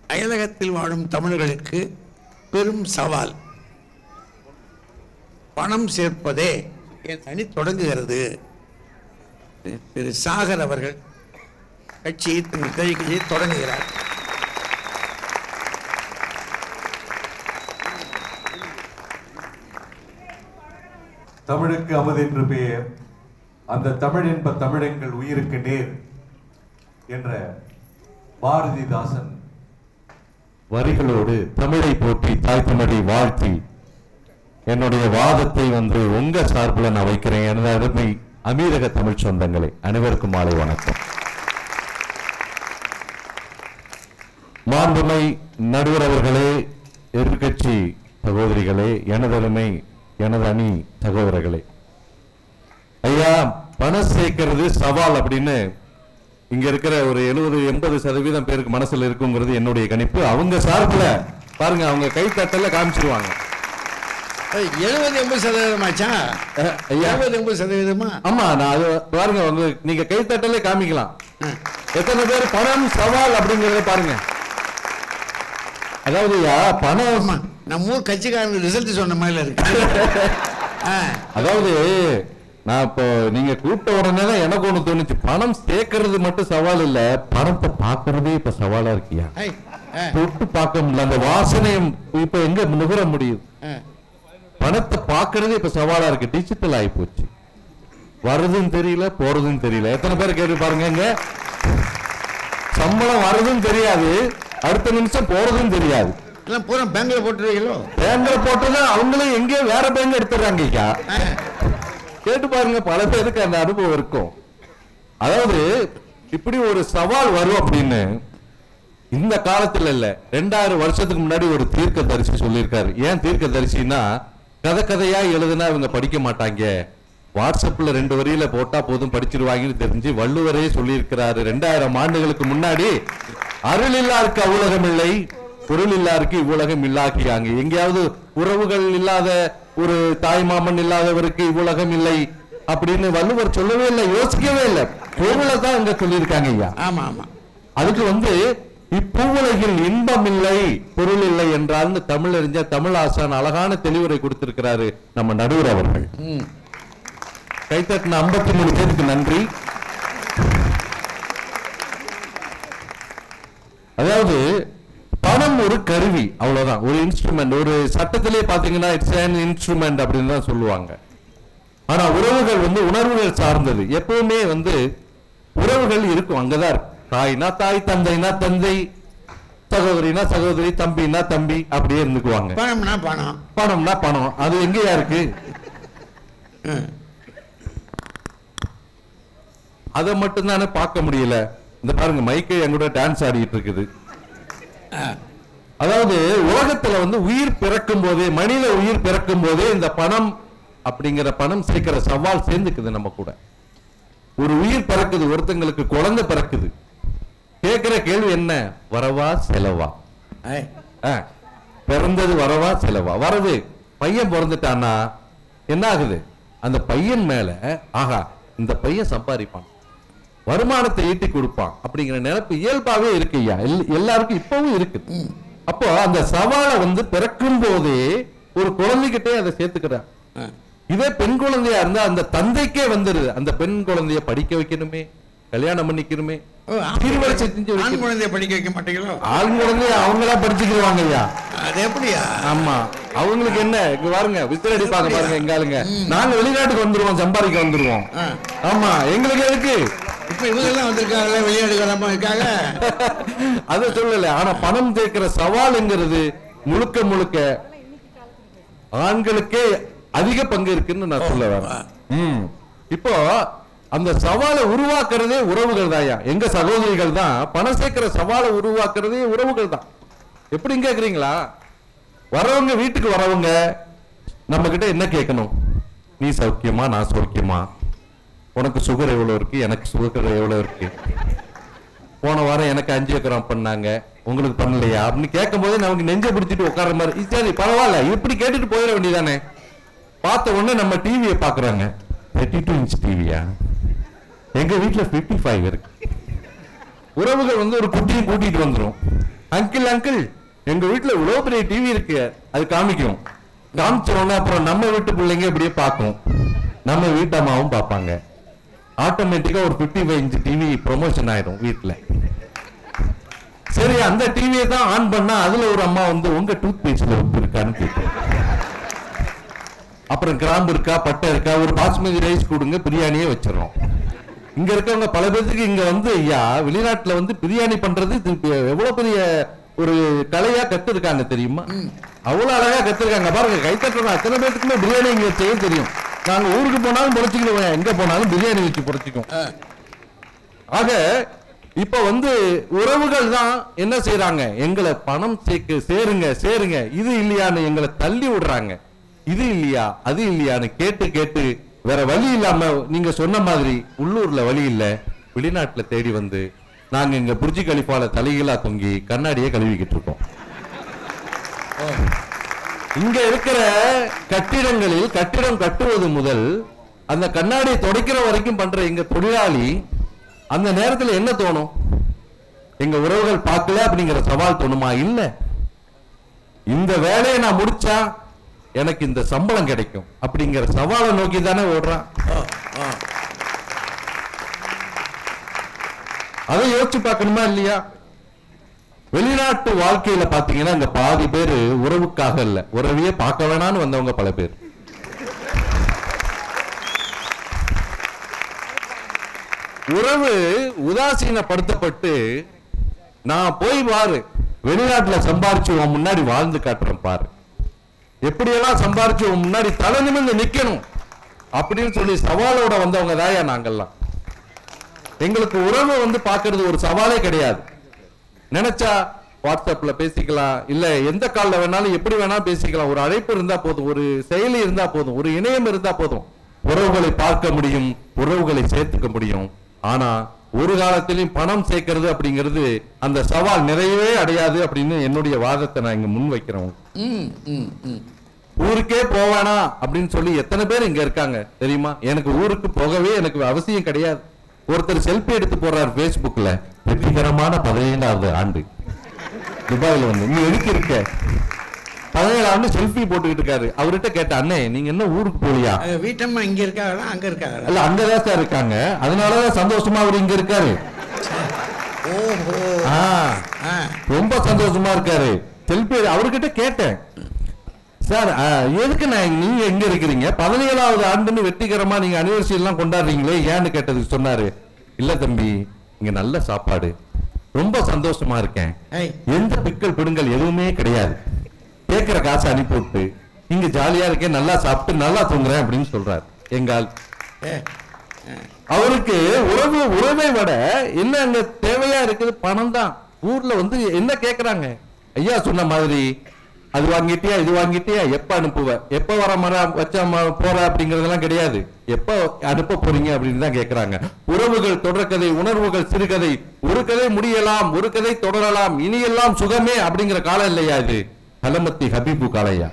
அயலகத்தில் வாழும் தமிழர்களுக்கு பெரும் சவால் பணம் சேர்ப்பதே என் அணி தொடங்குகிறது திரு சாகர் அவர்கள் கட்சியை தங்கள் கட்சி கட்சியை தொடங்குகிறார் தமிழுக்கு அமுது என்று பெயர் அந்த தமிழ் என்ப தமிழெங்கள் உயிருக்கு நேர் என்ற பாரதிதாசன் வரிகளோடு தமிழை போற்றி தாய் தமிழை வாழ்த்தி என்னுடைய வாதத்தை வந்து உங்க சார்பில் நான் வைக்கிறேன் எனது அருமை அமீரக தமிழ் சொந்தங்களே அனைவருக்கும் மாலை வணக்கம் மாண்புமை நடுவர் அவர்களே எதிர்கட்சி சகோதரிகளே எனது அருமை எனது அணி சகோதரர்களே ஐயா பணம் சேர்க்கிறது சவால் அப்படின்னு இங்க இருக்கிற ஒரு எழுபது எண்பது சதவீதம் பேருக்கு மனசுல இருக்குங்கிறது என்னுடைய கணிப்பு அவங்க சார்பில் பாருங்க அவங்க கைத்தட்டல காமிச்சிருவாங்க எழுபது எண்பது சதவீதமாச்சா அஹ், ஐயா எழுபது எண்பது சதவீதமா ஆமா நான் அது பாருங்க உங்க நீங்க கைத்தட்டலே காமிக்கலாம் எத்தனை பேர் பணம் சவால் அப்படிங்கறத பாருங்க அதாவது ஐயா பணம் ஆமா நம்ம ஊர் கட்சிக்காரங்க ரிசல்ட் சொன்ன மாதிரி இருக்கு ஆ, அதாவது நான் இப்போ நீங்க கூப்பிட்ட உடனே தான் எனக்கு ஒண்ணு தோணுச்சு பணம் சேர்க்கறது மட்டும் சவால் இல்ல பணத்தை பாக்குறதே இப்ப சவாலா இருக்கியா ஐ, ஆ, தொட்டு பார்க்க முடியல அந்த வாசனையும் இப்ப எங்க நுகர முடியுது ஆ. பணத்தை பார்க்கறதே இப்ப சவாலா இருக்கு டிஜிட்டல் ஆகி போச்சு வருதுன்னு தெரியல போறதுன்னு தெரியல எத்தனை பேர் கேட்டு பாருங்க இங்க சம்பளம் வருதுன்னு தெரியாது அடுத்த நிமிஷம் போறதும் தெரியாது எல்லாம் பூரா பேங்க்ல போட்டுருவீங்களோ பேங்க்ல போட்டது அவங்களும் எங்கேயோ வேற பேங்க் எடுத்துறாங்க ஐயா ஆ, கேட்டு பாருங்க பல பேருக்கு அந்த அனுபவம் இருக்கும் அதாவது இப்படி ஒரு சவால் வரும் அப்படின்னு இந்த காலத்துல இல்ல ரெண்டாயிரம் வருஷத்துக்கு முன்னாடி ஒரு தீர்க்க தரிசி சொல்லியிருக்காரு ஏன் தீர்க்க தரிசினா கதை கதையா எழுதுனா இவங்க படிக்க மாட்டாங்க வாட்ஸ்அப்ல ரெண்டு வரியில போட்டா போதும் படிச்சிருவாங்கன்னு தெரிஞ்சு வள்ளுவரே சொல்லியிருக்கிறாரு ரெண்டாயிரம் ஆண்டுகளுக்கு முன்னாடி அருள் இல்லாருக்கு அவ்வுலகம் இல்லை பொருள் இல்லாருக்கு இவ்வுலகம் இல்லாக்கியாங்க எங்கேயாவது உறவுகள் இல்லாத ஒரு தாய் மாமன் இல்லாதவருக்கு இவ்வுலகம் இல்லை அப்படின்னு வள்ளுவர் சொல்லவே இல்லை யோசிக்கவே இல்லை பொருளை தான் இங்க சொல்லியிருக்காங்க ஐயா ஆமா ஆமா அதுக்கு வந்து இப்பூவுலகில் இன்பம் இல்லை பொருள் இல்லை என்றால் தமிழறிஞர் தமிழ் ஆசான் அழகான தெளிவுரை கொடுத்திருக்கிறாரு நம்ம நடுவர் அவர்கள் ம். கைத்தட்டின ஐம்பத்தி மூணு பேருக்கு நன்றி அதாவது பணம் ஒரு கருவி அவ்வளவுதான் ஒரு இன்ஸ்ட்ருமெண்ட் ஒரு சட்டத்திலே பாத்தீங்கன்னா இட்ஸ் an இன்ஸ்ட்ருமெண்ட் அப்படின்னு தான் சொல்லுவாங்க ஆனா உறவுகள் வந்து உணர்வுகள் சார்ந்தது எப்பவுமே வந்து உறவுகள் இருக்கும் அங்கதான் இருக்கு தாய்னா தாய் தந்தைனா தந்தை சகோதரினா சகோதரி தம்பினா தம்பி அப்படியே இருந்துக்குவாங்க பணம்னா பணம் பணம்னா பணம் அது எங்கேயா இருக்கு ம். அதை மட்டும் தானே பார்க்க முடியல இந்த பாருங்க மைக்கே என் கூட டான்ஸ் ஆடிட்டு இருக்குது ஆ, அதாவது உலகத்துல வந்து உயிர் பிறக்கும் போதே மனித உயிர் பிறக்கும் போதே இந்த பணம் அப்படிங்கிற பணம் சேர்க்கிற சவால் சேர்ந்துக்குது நம்ம கூட ஒரு உயிர் பிறக்குது ஒருத்தங்களுக்கு குழந்தை பிறக்குது கேட்கிற கேள்வி என்ன வரவா செலவா ஐ, ஆ, பிறந்தது வரவா செலவா வரவு பையன் பிறந்துட்டான்னா என்ன ஆகுது அந்த பையன் மேல ஆஹா இந்த பையன் சம்பாதிப்பான் வருமானத்தை ஈட்டி கொடுப்பான் அப்படிங்கிற நினைப்பு இயல்பாவே இருக்கு ஐயா எல்- எல்லாருக்கும் இப்பவும் இருக்கு அப்போ அந்த சவாலை வந்து பிறக்கும் போதே ஒரு குழந்தைகிட்டே அதை சேர்த்துக்கிறார் ஆ. இதே பெண் குழந்தையா இருந்தா அந்த தந்தைக்கே வந்துருது அந்த பெண் குழந்தைய படிக்க வைக்கணுமே கல்யாணம் பண்ணிக்கணுமே ஓ, ஆண் திருமணம் செஞ்சு ஆண் வைக்கணும் குழந்தைய படிக்க வைக்க மாட்டீங்களோ ஆண் குழந்தைய அவங்களா படிச்சுக்கிடுவாங்க ஐயா அது எப்படியா ஆமா அவங்களுக்கு என்ன இங்க பாருங்க விசில் அடிப்பாங்க பாருங்க எங்க ஆளுங்க நாங்க வெளிநாட்டுக்கு வந்துருவோம் சம்பாதிக்க வந்துருவோம் ஆ. ஆமா எங்களுக்கு எதுக்கு இப்ப இவங்க எல்லாம் வந்திருக்காங்கல்ல வெளிநாடு கிளம்ப இருக்காங்க அத சொல்லல ஆனா பணம் சேர்க்கிற சவாலுங்கிறது முழுக்க முழுக்க ஆண்களுக்கே அதிக பங்கு இருக்குன்னு நான் சொல்ல வரேன் ம். இப்போ அந்த சவாலை உருவாக்குறதே உறவுகள் தான்யா எங்க சகோதரிகள் தான் பணம் சேர்க்கிற சவாலை உருவாக்குறதே உறவுகள் தான் எப்படின்னு கேக்குறீங்களா வரவங்க வீட்டுக்கு வரவங்க நம்ம கிட்ட என்ன கேட்கணும் நீ சௌக்கியமா நான் சௌக்கியமா உனக்கு சுகர் எவ்வளவு இருக்கு எனக்கு சுகர் எவ்வளவு இருக்கு போன வாரம் எனக்கு அஞ்சு ஏக்கரம் பண்ணாங்க உங்களுக்கு பண்ணலையா அப்படின்னு கேட்கும் போது நமக்கு நெஞ்ச பிடிச்சிட்டு உட்கார்ற மாதிரி "இது சரி பரவாயில்ல இப்படி கேட்டுட்டு போயிட வேண்டியதானே பார்த்த உடனே நம்ம டிவியை பாக்குறாங்க தேர்ட்டி டூ இன்ச் டிவியா எங்க வீட்டுல 55 ஃபைவ் இருக்கு உறவுகள் வந்து ஒரு குட்டியும் கூட்டிட்டு வந்துரும் அங்கிள் அங்கிள் எங்க வீட்டுல இவ்வளவு பெரிய டிவி இருக்கு அது காமிக்கும் காமிச்ச உடனே அப்புறம் நம்ம வீட்டு பிள்ளைங்க இப்படியே பார்க்கும் நம்ம வீட்டு அம்மாவும் பார்ப்பாங்க ஆட்டோமேட்டிக்கா ஒரு 55 ஃபைவ் இன்ச் டிவி ப்ரொமோஷன் ஆயிடும் வீட்டுல சரி அந்த டிவியை தான் ஆன் பண்ணா அதுல ஒரு அம்மா வந்து உங்க டூத் பேஸ்ட்ல உப்பு இருக்கான்னு கேட்கும் அப்புறம் கிராம்பு இருக்கா பட்டை இருக்கா ஒரு பாஸ்மதி ரைஸ் கொடுங்க பிரியாணியே வச்சிடறோம் இங்க இருக்கவங்க பல பேருக்கு இங்க வந்து ஐயா வெளிநாட்டுல வந்து பிரியாணி பண்றது இது இப்ப எவ்வளவு பெரிய ஒரு கலையா கத்துருக்காங்க தெரியுமா அவ்வளவு அழகா கத்துருக்காங்க பாருங்க கை தட்டுறோம் அத்தனை பேருக்குமே பிரியாணி இங்க செய்ய தெரியும் நாங்க ஊருக்கு போனாலும் பொழைச்சிக்கிடுவோம் எங்க போனாலும் பிரியாணி வச்சு பொழைச்சிக்கும் ஆக இப்ப வந்து உறவுகள் தான் என்ன செய்றாங்க எங்களை பணம் சேர்க்க சேருங்க சேருங்க இது இல்லையான்னு எங்களை தள்ளி விடுறாங்க இது இல்லையா அது இல்லையான்னு கேட்டு கேட்டு வேற வழி இல்லாம நீங்க சொன்ன மாதிரி உள்ளூர்ல வழி இல்ல வெளிநாட்டுல தேடி வந்து நாங்க இங்க புர்ஜி கலிஃபால தலைகீழா தொங்கி கண்ணாடியே கழுவிக்கிட்டு இருக்கோம் இங்க இருக்கிற கட்டிடங்களில் கட்டிடம் கட்டுவது முதல் அந்த கண்ணாடியை துடைக்கிற வரைக்கும் பண்ற எங்க தொழிலாளி அந்த நேரத்துல என்ன தோணும் எங்க உறவுகள் பார்க்கல அப்படிங்கிற சவால் தோணுமா இல்ல இந்த வேலையை நான் முடிச்சா எனக்கு இந்த சம்பளம் கிடைக்கும் அப்படிங்கிற சவாலை நோக்கி தானே ஓடுறான் ஆ, ஆ. அதை யோசிச்சு பார்க்கணுமா இல்லையா வெளிநாட்டு வாழ்க்கையில பாத்தீங்கன்னா இந்த பாதி பேரு உறவுக்காக இல்ல உறவையே பார்க்க வேணாம்னு வந்தவங்க பல பேர் உறவு உதாசீனப்படுத்தப்பட்டு நான் போய் பாரு வெளிநாட்டுல சம்பாரிச்சு உன் முன்னாடி வாழ்ந்து காட்டுறேன் பாரு எப்படியெல்லாம் சம்பாரிச்சு உன் முன்னாடி தலை நிமிர்ந்து நிக்கணும் அப்படின்னு சொல்லி சவாலோட வந்தவங்க தாயா நாங்கெல்லாம் எங்களுக்கு உறவு வந்து பார்க்கிறது ஒரு சவாலே கிடையாது நினைச்சா வாட்ஸ்அப்ல பேசிக்கலாம் இல்ல எந்த கால்ல வேணாலும் எப்படி வேணாலும் பேசிக்கலாம் ஒரு அழைப்பு இருந்தா போதும் ஒரு செயலி இருந்தா போதும் ஒரு இணையம் இருந்தா போதும் உறவுகளை பார்க்க முடியும் உறவுகளை சேர்த்துக்க முடியும் ஆனா ஒரு காலத்திலும் பணம் சேர்க்கிறது அப்படிங்கிறது அந்த சவால் நிறையவே அடையாது அப்படின்னு என்னுடைய வாதத்தை நான் இங்க முன் வைக்கிறேன் ம், ம், ம். ஊருக்கே போவேனா அப்படின்னு சொல்லி எத்தனை பேர் இங்க இருக்காங்க தெரியுமா எனக்கு ஊருக்கு போகவே எனக்கு அவசியம் கிடையாது ஒருத்தர் செல்ஃபி எடுத்து போறாரு Facebookல வெற்றிகரமான பதினேழாவது ஆண்டு துபாயில வந்து நீ எதுக்கு இருக்க பதினேழு ஆண்டு செல்ஃபி போட்டுக்கிட்டு இருக்காரு அவர்கிட்ட கேட்ட அண்ணே நீங்க என்ன ஊருக்கு போலியா அங்க வீட்டம்மா இங்க இருக்காங்களா அங்க இருக்காங்களா இல்ல அங்கதான் சார் இருக்காங்க அதனாலதான் சந்தோஷமா அவர் இங்க இருக்காரு ஓஹோ ஆ, ஆ. ரொம்ப சந்தோஷமா இருக்காரு செல்ஃபி அவர்கிட்ட கேட்டேன் சார் ஆ, எதுக்கு நான் நீங்க எங்க இருக்கிறீங்க பதினேழாவது ஆண்டுன்னு வெற்றிகரமா நீங்க அனிவர்சரி எல்லாம் கொண்டாடுறீங்களே ஏன்னு கேட்டதுக்கு சொன்னாரு இல்ல தம்பி இங்க நல்ல சாப்பாடு ரொம்ப சந்தோஷமா இருக்கேன் ஏய். எந்த பிக்கல் பிடுங்கல் எதுவுமே கிடையாது கேட்கிற காசை அனுப்பி விட்டு இங்க ஜாலியா இருக்கேன் நல்லா சாப்பிட்டு நல்லா தூங்குறேன் அப்படின்னு சொல்றாரு எங்கால் ஏ, அவருக்கு உறவு உறவை விட என்ன அங்க தேவையா இருக்குது பணம் தான் ஊர்ல வந்து என்ன கேக்குறாங்க ஐயா சொன்ன மாதிரி அது வாங்கிட்டியா இது வாங்கிட்டியா எப்ப அனுப்புவ எப்ப வர மர வச்ச ம- போற அப்படிங்கறதெல்லாம் கிடையாது எப்ப அனுப்ப போறீங்க அப்படின்னு தான் கேக்குறாங்க உறவுகள் தொடர்கதை உணர்வுகள் சிறுகதை ஒரு கதை முடியலாம் ஒரு கதை தொடரலாம் இனியெல்லாம் சுகமே அப்படிங்கிற காலம் இல்லையா இது கலமத்தி ஹபீபு காலையா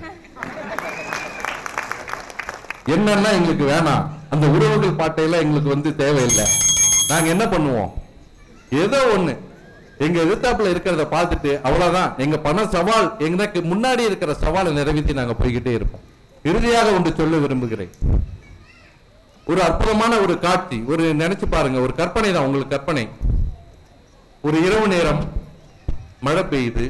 என்னன்னா எங்களுக்கு வேணாம் அந்த உறவுகள் பாட்டையெல்லாம் எங்களுக்கு வந்து தேவையில்லை நாங்க என்ன பண்ணுவோம் ஏதோ ஒண்ணு எங்க எதிர்த்தாப்புல இருக்கிறத பார்த்துட்டு அவ்வளவுதான் எங்க பண சவால் எனக்கு முன்னாடி இருக்கிற சவாலை நிறைவேற்றி நாங்க போய்கிட்டே இருப்போம் இறுதியாக ஒன்று சொல்ல விரும்புகிறேன் ஒரு அற்புதமான ஒரு காட்சி ஒரு நினைச்சு பாருங்க ஒரு கற்பனை தான் உங்களுக்கு கற்பனை ஒரு இரவு நேரம் மழை பெய்யுது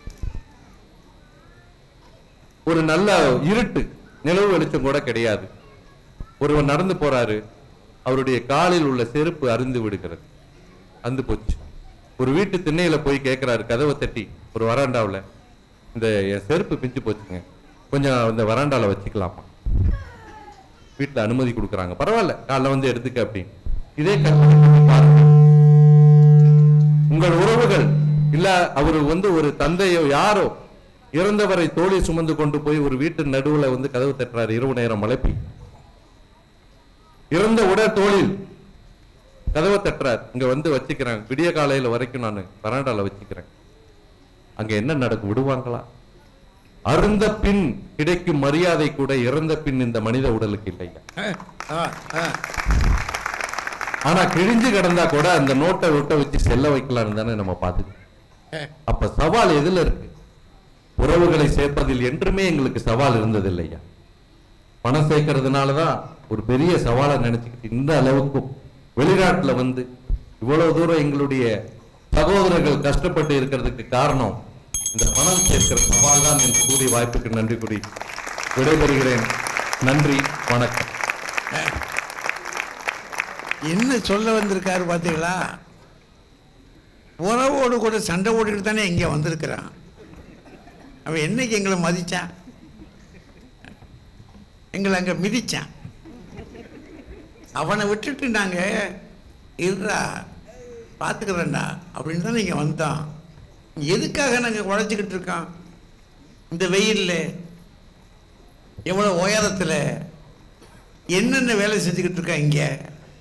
ஒரு நல்ல இருட்டு நிலவு வெளிச்சம் கூட கிடையாது ஒருவர் நடந்து போறாரு அவருடைய காலில் உள்ள செருப்பு அருந்து விடுகிறது அந்து போச்சு ஒரு வீட்டு திண்ணையில போய் கேட்கிறாரு கதவை தட்டி ஒரு வராண்டாவுல இந்த என் செருப்பு பிஞ்சு போச்சுங்க கொஞ்சம் இந்த வராண்டால வச்சுக்கலாமா வீட்டுல அனுமதி கொடுக்குறாங்க பரவாயில்ல காலைல வந்து எடுத்துக்க அப்படின்னு இதே கற்பனை பண்ணி பாருங்க உங்கள் உறவுகள் இல்ல அவர் வந்து ஒரு தந்தையோ யாரோ இறந்தவரை தோழி சுமந்து கொண்டு போய் ஒரு வீட்டு நடுவுல வந்து கதவு தட்டுறாரு இரவு நேரம் மழை பெய்யும் இறந்த உடல் தோளில் கதவை தட்டுறார் இங்க வந்து வச்சுக்கிறேன் விடிய காலையில வரைக்கும் நான் வராண்டால வச்சுக்கிறேன் அங்க என்ன நடக்கும் விடுவாங்களா அருந்த பின் கிடைக்கும் மரியாதை கூட இறந்த பின் இந்த மனித உடலுக்கு இல்லையா ஆ, ஆ. ஆனா கிழிஞ்சு கிடந்தா கூட அந்த நோட்டை விட்ட வச்சு செல்ல வைக்கலாம்னு தானே நம்ம பார்த்துக்கணும் அப்ப சவால் எதுல இருக்கு உறவுகளை சேர்ப்பதில் என்றுமே எங்களுக்கு சவால் இருந்தது இல்லையா பணம் சேர்க்கறதுனால தான் ஒரு பெரிய சவாலை நினைச்சுக்கிட்டு இந்த அளவுக்கும் வெளிநாட்டுல வந்து இவ்வளவு தூரம் எங்களுடைய சகோதரர்கள் கஷ்டப்பட்டு இருக்கிறதுக்கு காரணம் இந்த பணம் சேர்க்கிற சவால் தான் என்று கூறி வாய்ப்புக்கு நன்றி கூறி விடைபெறுகிறேன் நன்றி வணக்கம் என்ன சொல்ல வந்திருக்காரு பார்த்தீங்களா உறவோடு கூட சண்டை ஓடிக்கிட்டு தானே இங்கே வந்திருக்கிறான் அவன் என்னைக்கு எங்களை மதிச்சான் எங்களை அங்கே மிதிச்சான் அவனை விட்டுட்டு நாங்கள் இருடா பார்த்துக்கிறேன்டா அப்படின்னு தான் இங்கே வந்தோம் எதுக்காக நாங்கள் உழைச்சிக்கிட்டு இருக்கோம் இந்த வெயிலில் எவ்வளோ உயரத்தில் என்னென்ன வேலை செஞ்சுக்கிட்டு இருக்கோம் இங்கே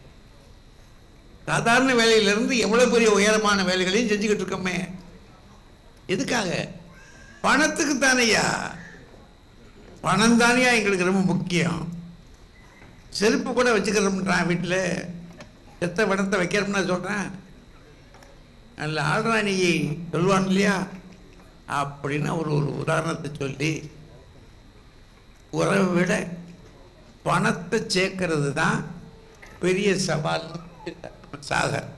சாதாரண வேலையிலிருந்து எவ்வளோ பெரிய உயரமான வேலைகளையும் செஞ்சுக்கிட்டு இருக்கோமே எதுக்காக பணத்துக்கு தானையா பணம் தானையா எங்களுக்கு ரொம்ப முக்கியம் செருப்பு கூட வச்சுக்கிறோம்ன்றான் வீட்டில் செத்த பணத்தை வைக்கிறோம்னா சொல்கிறேன் அதில் ஆடுறா நீ சொல்லுவான் இல்லையா அப்படின்னு ஒரு ஒரு உதாரணத்தை சொல்லி உறவை விட பணத்தை சேர்க்கறது தான் பெரிய சவால் சாகர்